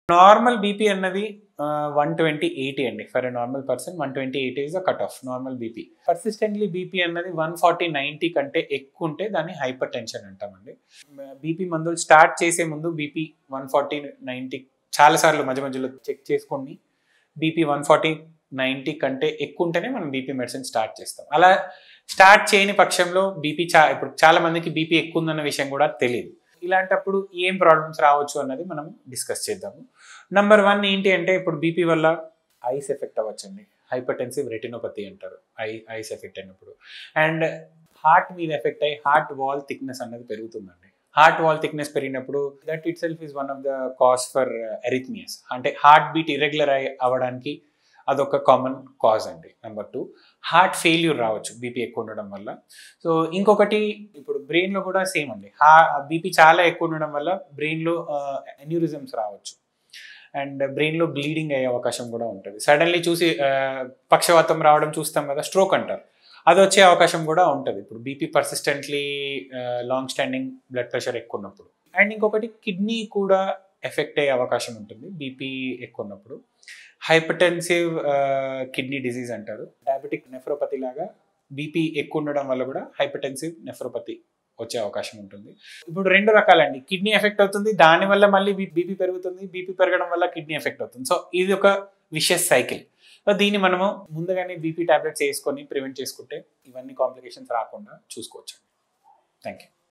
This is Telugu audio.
నార్మల్ బీపీ అన్నది వన్ ట్వంటీ ఎయిటీ అండి for a normal person one twenty eighty is the cut off normal BP persistently BP అన్నది వన్ ఫార్టీ నైంటీ కంటే ఎక్కువ ఉంటే దాన్ని హైపర్ టెన్షన్ అంటామండి బీపీ మందులు స్టార్ట్ చేసే ముందు బీపీ వన్ ఫార్టీ నైంటీ చాలాసార్లు మధ్య మధ్యలో చెక్ చేసుకోండి బీపీ వన్ ఫార్టీ నైంటీ కంటే ఎక్కువ ఉంటేనే మనం బీపీ మెడిసిన్ స్టార్ట్ చేస్తాం అలా స్టార్ట్ చేయని పక్షంలో బీపీ చా ఇప్పుడు చాలా మందికి బీపీ ఎక్కువ ఉందన్న విషయం కూడా తెలియదు ఇలాంటప్పుడు ఏం ప్రాబ్లమ్స్ రావచ్చు అన్నది మనం డిస్కస్ చేద్దాము నంబర్ వన్ ఏంటి అంటే ఇప్పుడు బీపీ వల్ల ఐస్ ఎఫెక్ట్ అవ్వచ్చండి హైపర్టెన్సివ్ రెటినోపతి అంటారు ఐ ఐస్ ఎఫెక్ట్ అయినప్పుడు అండ్ హార్ట్ మీద ఎఫెక్ట్ అయ్యి హార్ట్ వాల్ థిక్నెస్ అనేది పెరుగుతుందండి హార్ట్ వాల్ థిక్నెస్ పెరిగినప్పుడు that itself is one of the cause for arrhythmias అంటే హార్ట్ బీట్ ఇరెగ్యులర్ అయి అవ్వడానికి అదొక కామన్ కాజ్ అండి నెంబర్ టూ హార్ట్ ఫెయిల్యూర్ రావచ్చు బీపీ ఎక్కువ ఉండడం వల్ల సో ఇంకొకటి ఇప్పుడు బ్రెయిన్లో కూడా సేమ్ అండి హా బీపీ చాలా ఎక్కువ ఉండడం వల్ల బ్రెయిన్లో ఎన్యూరిజమ్స్ రావచ్చు అండ్ బ్రెయిన్లో బ్లీడింగ్ అయ్యే అవకాశం కూడా ఉంటుంది సడన్లీ చూసి ఆ, పక్షవాతం రావడం చూస్తాం కదా స్ట్రోక్ అంటారు అది వచ్చే అవకాశం కూడా ఉంటుంది ఇప్పుడు BP persistently long standing blood pressure ఎక్కువ ఉన్నప్పుడు అండ్ ఇంకొకటి కిడ్నీ కూడా ఎఫెక్ట్ అయ్యే అవకాశం ఉంటుంది బీపీ ఎక్కువ ఉన్నప్పుడు హైపర్టెన్సివ్ కిడ్నీ డిసీజ్ అంటారు డయాబెటిక్ నెఫ్రోపతి లాగా బీపీ ఎక్కువ ఉండడం వల్ల కూడా హైపర్టెన్సివ్ నెఫ్రోపతి వచ్చే అవకాశం ఉంటుంది ఇప్పుడు రెండు రకాలండి కిడ్నీ ఎఫెక్ట్ అవుతుంది దానివల్ల మళ్ళీ బీపీ పెరుగుతుంది బీపీ పెరగడం వల్ల కిడ్నీ ఎఫెక్ట్ అవుతుంది సో ఇది ఒక విషయస్ సైకిల్ సో దీన్ని మనము ముందుగానే బీపీ టాబ్లెట్స్ వేసుకొని ప్రివెంట్ చేసుకుంటే ఇవన్నీ కాంప్లికేషన్స్ రాకుండా చూసుకోవచ్చు థ్యాంక్ యూ